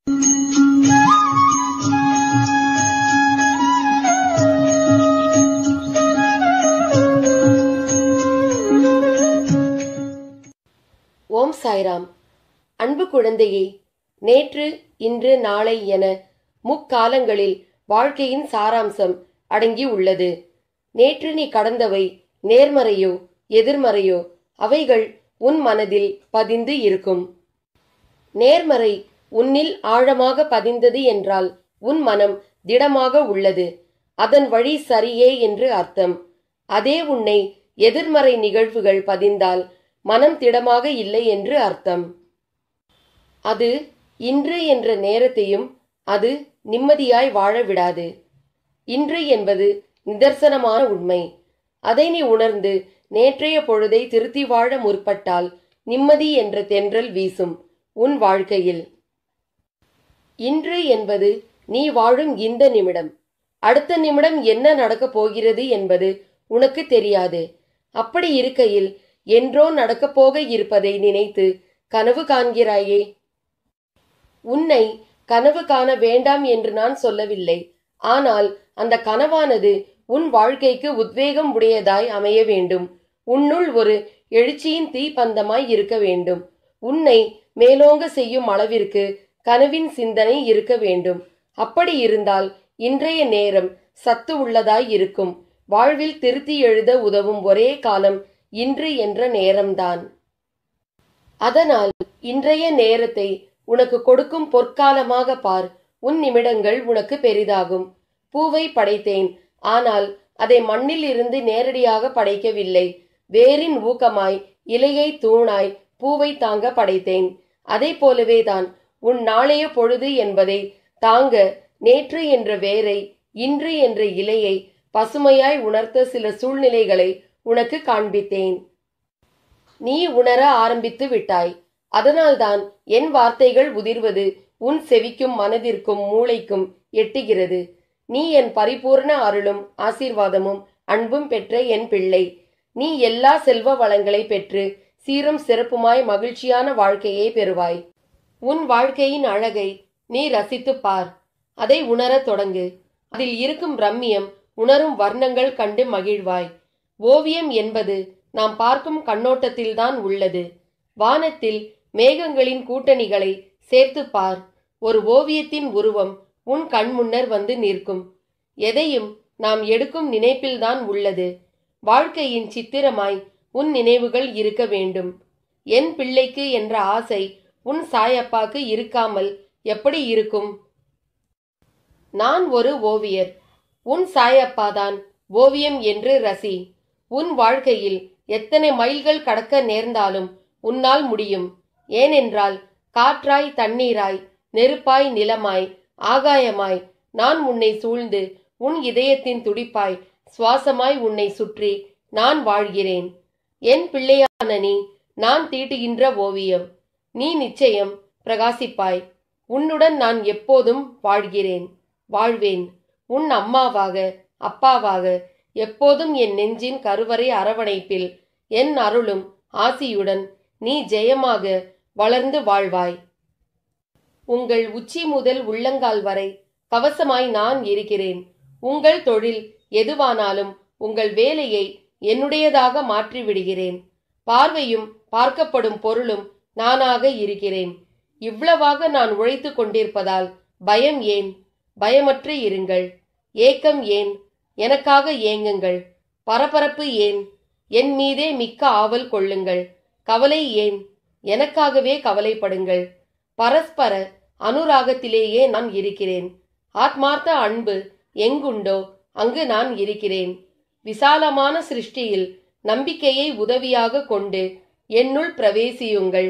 ஓம் சாய்ராம் அன்பு குழந்தையே நேற்று இன்று நாளை என முக்காலங்களில் வாழ்க்கையின் சாராம்சம் அடங்கி உள்ளது நேற்று நீ கடந்தவை நேர்மறையோ எதிர்மறையோ அவைகள் உன் மனதில் பதிந்து இருக்கும் நேர்மறை உன்னில் ஆழமாக பதிந்தது என்றால் உன் மனம் திடமாக உள்ளது அதன் வழி சரியே என்று அர்த்தம் அதே உன்னை எதிர்மறை நிகழ்வுகள் பதிந்தால் மனம் திடமாக இல்லை என்று அர்த்தம் அது இன்று என்ற நேரத்தையும் அது நிம்மதியாய் வாழ விடாது இன்று என்பது நிதர்சனமான உண்மை அதை நீ உணர்ந்து நேற்றைய பொழுதை திருத்தி வாழ முற்பட்டால் நிம்மதி என்ற தென்றல் வீசும் உன் வாழ்க்கையில் இன்று என்பது நீ வாழும் இந்த நிமிடம் அடுத்த நிமிடம் என்ன நடக்கப் போகிறது என்பது உனக்கு தெரியாது அப்படி இருக்கையில் என்றோ நடக்கப் போக இருப்பதை நினைத்து கனவு காண்கிறாயே உன்னை கனவு காண வேண்டாம் என்று நான் சொல்லவில்லை ஆனால் அந்த கனவானது உன் வாழ்க்கைக்கு உத்வேகம் உடையதாய் அமைய வேண்டும் உன்னுள் ஒரு எழுச்சியின் தீப்பந்தமாய் இருக்க வேண்டும் உன்னை மேலோங்க செய்யும் அளவிற்கு கனவின் சிந்தனை இருக்க வேண்டும் அப்படி இருந்தால் இன்றைய நேரம் சத்து உள்ளதாய் இருக்கும் வாழ்வில் திருத்தி எழுத உதவும் ஒரே காலம் இன்று என்ற நேரம்தான் அதனால் இன்றைய நேரத்தை உனக்கு கொடுக்கும் பொற்காலமாக பார் உன் நிமிடங்கள் உனக்கு பெரிதாகும் பூவை படைத்தேன் ஆனால் அதை மண்ணில் இருந்து நேரடியாக படைக்கவில்லை வேரின் ஊக்கமாய் இலையை தூணாய் பூவை தாங்க படைத்தேன் அதை போலவே தான் உன் நாளைய பொழுது என்பதை தாங்க நேற்று என்ற வேரை இன்று என்ற இலையை பசுமையாய் உணர்த்த சில சூழ்நிலைகளை உனக்கு காண்பித்தேன் நீ உணர ஆரம்பித்து விட்டாய் அதனால்தான் என் வார்த்தைகள் உதிர்வது உன் செவிக்கும் மனதிற்கும் மூளைக்கும் எட்டுகிறது நீ என் பரிபூர்ண அருளும் ஆசீர்வாதமும் அன்பும் பெற்ற என் பிள்ளை நீ எல்லா செல்வ வளங்களை பெற்று சீரும் சிறப்புமாய் மகிழ்ச்சியான வாழ்க்கையை பெறுவாய் உன் வாழ்க்கையின் அழகை நீ ரசித்துப் பார் அதை உணரத் தொடங்கு அதில் இருக்கும் ரம்மியம் உணரும் வர்ணங்கள் கண்டு மகிழ்வாய் ஓவியம் என்பது நாம் பார்க்கும் கண்ணோட்டத்தில்தான் உள்ளது வானத்தில் மேகங்களின் கூட்டணிகளை சேர்த்து பார் ஒரு ஓவியத்தின் உருவம் உன் கண் முன்னர் வந்து நிற்கும் எதையும் நாம் எடுக்கும் நினைப்பில்தான் உள்ளது வாழ்க்கையின் சித்திரமாய் உன் நினைவுகள் இருக்க வேண்டும் என் பிள்ளைக்கு என்ற ஆசை உன் சாயப்பாக்கு இருக்காமல் எப்படி இருக்கும் நான் ஒரு ஓவியர் உன் சாயப்பாதான் ஓவியம் என்று ரசி உன் வாழ்க்கையில் எத்தனை மைல்கள் கடக்க நேர்ந்தாலும் உன்னால் முடியும் ஏனென்றால் காற்றாய் தண்ணீராய் நெருப்பாய் நிலமாய் ஆகாயமாய் நான் உன்னை சூழ்ந்து உன் இதயத்தின் துடிப்பாய் சுவாசமாய் உன்னை சுற்றி நான் வாழ்கிறேன் என் பிள்ளையான நீ நான் தீட்டுகின்ற ஓவியம் நீ நிச்சயம் பிரகாசிப்பாய் உன்னுடன் நான் எப்போதும் வாழ்கிறேன் வாழ்வேன் உன் அம்மாவாக அப்பாவாக எப்போதும் என் நெஞ்சின் கருவறை அரவணைப்பில் என் அருளும் ஆசியுடன் நீ ஜெயமாக வளர்ந்து வாழ்வாய் உங்கள் உச்சி முதல் உள்ளங்கால் வரை கவசமாய் நான் இருக்கிறேன் உங்கள் தொழில் எதுவானாலும் உங்கள் வேலையை என்னுடையதாக மாற்றி விடுகிறேன் பார்வையும் பார்க்கப்படும் பொருளும் நானாக இருக்கிறேன் இவ்வளவாக நான் உழைத்து கொண்டிருப்பதால் பயம் ஏன் பயமற்று இருங்கள் ஏக்கம் ஏன் எனக்காக ஏங்குங்கள் பரபரப்பு ஏன் என் மீதே மிக்க ஆவல் கொள்ளுங்கள் கவலை ஏன் எனக்காகவே கவலைப்படுங்கள் பரஸ்பர அனுராகத்திலேயே நான் இருக்கிறேன் ஆத்மார்த்த அன்பு எங்குண்டோ அங்கு நான் இருக்கிறேன் விசாலமான சிருஷ்டியில் நம்பிக்கையை உதவியாக கொண்டு என்னுள் பிரவேசியுங்கள்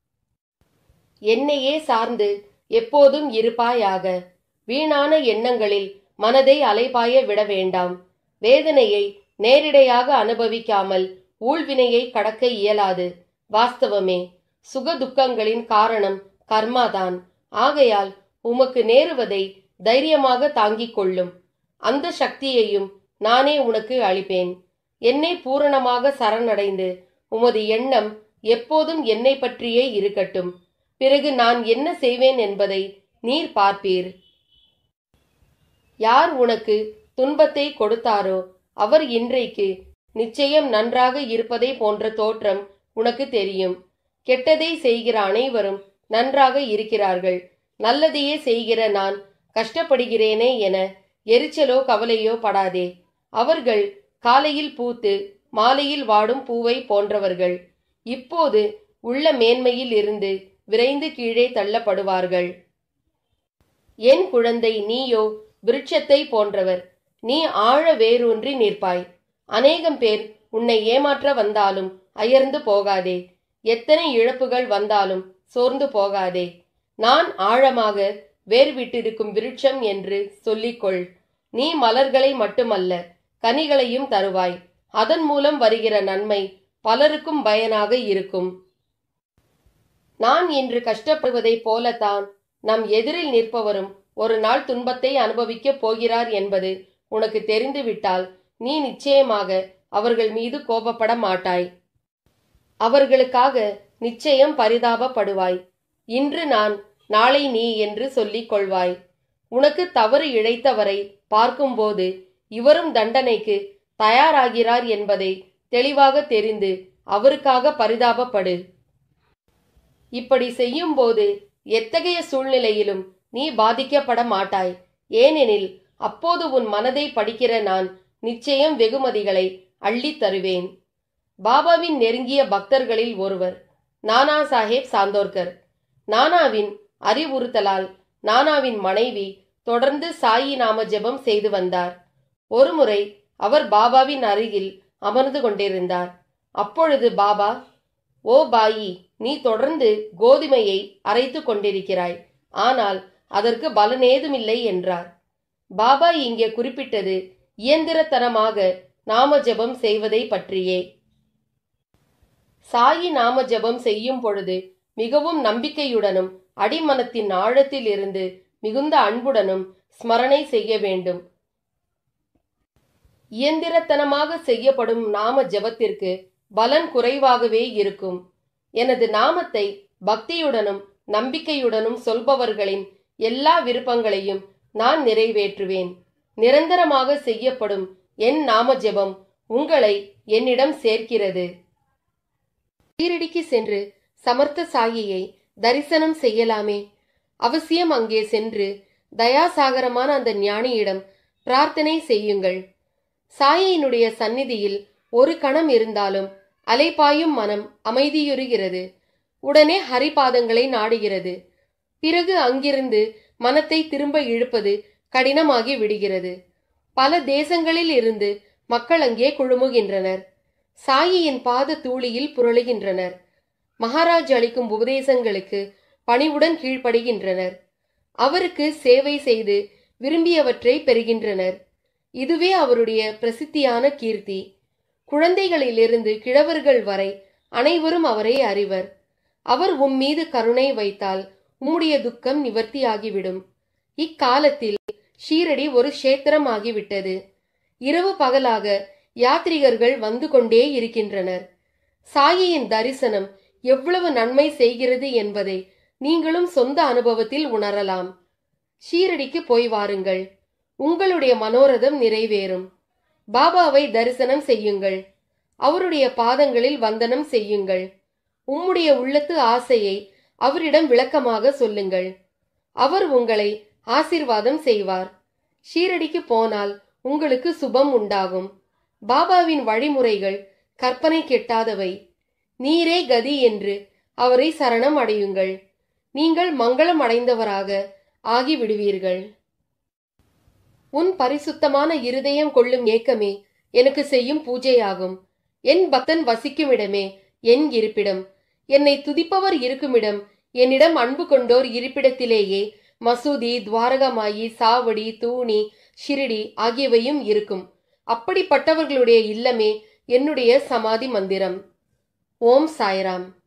என்னையே சார்ந்து எப்போதும் இருப்பாயாக வீணான எண்ணங்களில் மனதை அலைபாய விட வேண்டாம் வேதனையை நேரிடையாக அனுபவிக்காமல் ஊழ்வினையை கடக்க இயலாது வாஸ்தவமே சுக துக்கங்களின் காரணம் கர்மாதான் ஆகையால் உமக்கு நேருவதை தைரியமாக தாங்கிக் கொள்ளும் அந்த சக்தியையும் நானே உனக்கு அளிப்பேன் என்னை பூரணமாக சரணடைந்து உமது எண்ணம் எப்போதும் என்னை பற்றியே இருக்கட்டும் பிறகு நான் என்ன செய்வேன் என்பதை நீர் பார்ப்பீர் யார் உனக்கு துன்பத்தை கொடுத்தாரோ அவர் இன்றைக்கு நிச்சயம் நன்றாக இருப்பதை போன்ற தோற்றம் உனக்கு தெரியும் கெட்டதை செய்கிற அனைவரும் நன்றாக இருக்கிறார்கள் நல்லதையே செய்கிற நான் கஷ்டப்படுகிறேனே என எரிச்சலோ கவலையோ படாதே அவர்கள் காலையில் பூத்து மாலையில் வாடும் பூவை போன்றவர்கள் இப்போது உள்ள மேன்மையில் இருந்து விரைந்து கீழே தள்ளப்படுவார்கள் என் குழந்தை நீயோ விருட்சத்தை போன்றவர் நீ ஆழ வேரூன்றி நிற்பாய் அநேகம் பேர் உன்னை ஏமாற்ற வந்தாலும் அயர்ந்து போகாதே எத்தனை இழப்புகள் வந்தாலும் சோர்ந்து போகாதே நான் ஆழமாக வேர் விட்டிருக்கும் விருட்சம் என்று சொல்லிக்கொள் நீ மலர்களை மட்டுமல்ல கனிகளையும் தருவாய் அதன் மூலம் வருகிற நன்மை பலருக்கும் பயனாக இருக்கும் நான் இன்று கஷ்டப்படுவதைப் போலத்தான் நம் எதிரில் நிற்பவரும் ஒரு நாள் துன்பத்தை அனுபவிக்கப் போகிறார் என்பது உனக்கு தெரிந்துவிட்டால் நீ நிச்சயமாக அவர்கள் மீது கோபப்பட மாட்டாய் அவர்களுக்காக நிச்சயம் பரிதாபப்படுவாய் இன்று நான் நாளை நீ என்று சொல்லிக் கொள்வாய் உனக்கு தவறு இழைத்தவரை பார்க்கும்போது இவரும் தண்டனைக்கு தயாராகிறார் என்பதை தெளிவாக தெரிந்து அவருக்காக பரிதாபப்படு இப்படி செய்யும்போது எத்தகைய சூழ்நிலையிலும் நீ பாதிக்கப்பட மாட்டாய் ஏனெனில் அப்போது உன் மனதை படிக்கிற நான் நிச்சயம் வெகுமதிகளை அள்ளித் தருவேன் பாபாவின் நெருங்கிய பக்தர்களில் ஒருவர் நானா சாஹேப் சாந்தோர்கர் நானாவின் அறிவுறுத்தலால் நானாவின் மனைவி தொடர்ந்து சாயி நாம ஜெபம் செய்து வந்தார் ஒருமுறை அவர் பாபாவின் அருகில் அமர்ந்து கொண்டிருந்தார் அப்பொழுது பாபா ஓ பாயி நீ தொடர்ந்து கோதுமையை அரைத்து கொண்டிருக்கிறாய் ஆனால் அதற்கு பலனேதுமில்லை என்றார் பாபா இங்கே குறிப்பிட்டது இயந்திரத்தனமாக நாம ஜெபம் செய்வதை பற்றியே சாயி நாம ஜெபம் செய்யும் பொழுது மிகவும் நம்பிக்கையுடனும் அடிமனத்தின் ஆழத்தில் இருந்து மிகுந்த அன்புடனும் ஸ்மரணை செய்ய வேண்டும் இயந்திரத்தனமாக செய்யப்படும் நாம ஜெபத்திற்கு பலன் குறைவாகவே இருக்கும் எனது நாமத்தை பக்தியுடனும் நம்பிக்கையுடனும் சொல்பவர்களின் எல்லா விருப்பங்களையும் நான் நிறைவேற்றுவேன் நிரந்தரமாக செய்யப்படும் என் நாம ஜெபம் உங்களை என்னிடம் சேர்க்கிறது ஷீரடிக்கு சென்று சமர்த்த சாயியை தரிசனம் செய்யலாமே அவசியம் அங்கே சென்று தயாசாகரமான அந்த ஞானியிடம் பிரார்த்தனை செய்யுங்கள் சாயினுடைய சந்நிதியில் ஒரு கணம் இருந்தாலும் அலைபாயும் மனம் அமைதியுறுகிறது உடனே ஹரிபாதங்களை நாடுகிறது பிறகு அங்கிருந்து மனத்தை திரும்ப இழுப்பது கடினமாகி விடுகிறது பல தேசங்களில் இருந்து மக்கள் அங்கே குழுமுகின்றனர் சாயியின் பாத தூளியில் புரளுகின்றனர் மகாராஜ் அளிக்கும் உபதேசங்களுக்கு பணிவுடன் கீழ்ப்படுகின்றனர் அவருக்கு சேவை செய்து விரும்பியவற்றை பெறுகின்றனர் இதுவே அவருடைய பிரசித்தியான கீர்த்தி குழந்தைகளிலிருந்து கிழவர்கள் வரை அனைவரும் அவரை அறிவர் அவர் உம் மீது கருணை வைத்தால் உம்முடைய துக்கம் நிவர்த்தியாகிவிடும் இக்காலத்தில் ஷீரடி ஒரு கஷேத்திரம் ஆகிவிட்டது இரவு பகலாக யாத்ரிகர்கள் வந்து கொண்டே இருக்கின்றனர் சாயியின் தரிசனம் எவ்வளவு நன்மை செய்கிறது என்பதை நீங்களும் சொந்த அனுபவத்தில் உணரலாம் ஷீரடிக்கு போய் வாருங்கள் உங்களுடைய மனோரதம் நிறைவேறும் பாபாவை தரிசனம் செய்யுங்கள் அவருடைய பாதங்களில் வந்தனம் செய்யுங்கள் உம்முடைய உள்ளத்து ஆசையை அவரிடம் விளக்கமாக சொல்லுங்கள் அவர் உங்களை ஆசிர்வாதம் செய்வார் ஷீரடிக்கு போனால் உங்களுக்கு சுபம் உண்டாகும் பாபாவின் வழிமுறைகள் கற்பனை கெட்டாதவை நீரே கதி என்று அவரை சரணம் அடையுங்கள் நீங்கள் மங்களம் அடைந்தவராக ஆகிவிடுவீர்கள் உன் பரிசுத்தமான இருதயம் கொள்ளும் ஏக்கமே எனக்கு செய்யும் பூஜையாகும் என் பக்தன் வசிக்கும் இடமே என் இருப்பிடம் என்னை துதிப்பவர் இருக்குமிடம் என்னிடம் அன்பு கொண்டோர் இருப்பிடத்திலேயே மசூதி துவாரகமாயி சாவடி தூணி ஷிரிடி ஆகியவையும் இருக்கும் அப்படிப்பட்டவர்களுடைய இல்லமே என்னுடைய சமாதி மந்திரம் ஓம் சாய்ராம்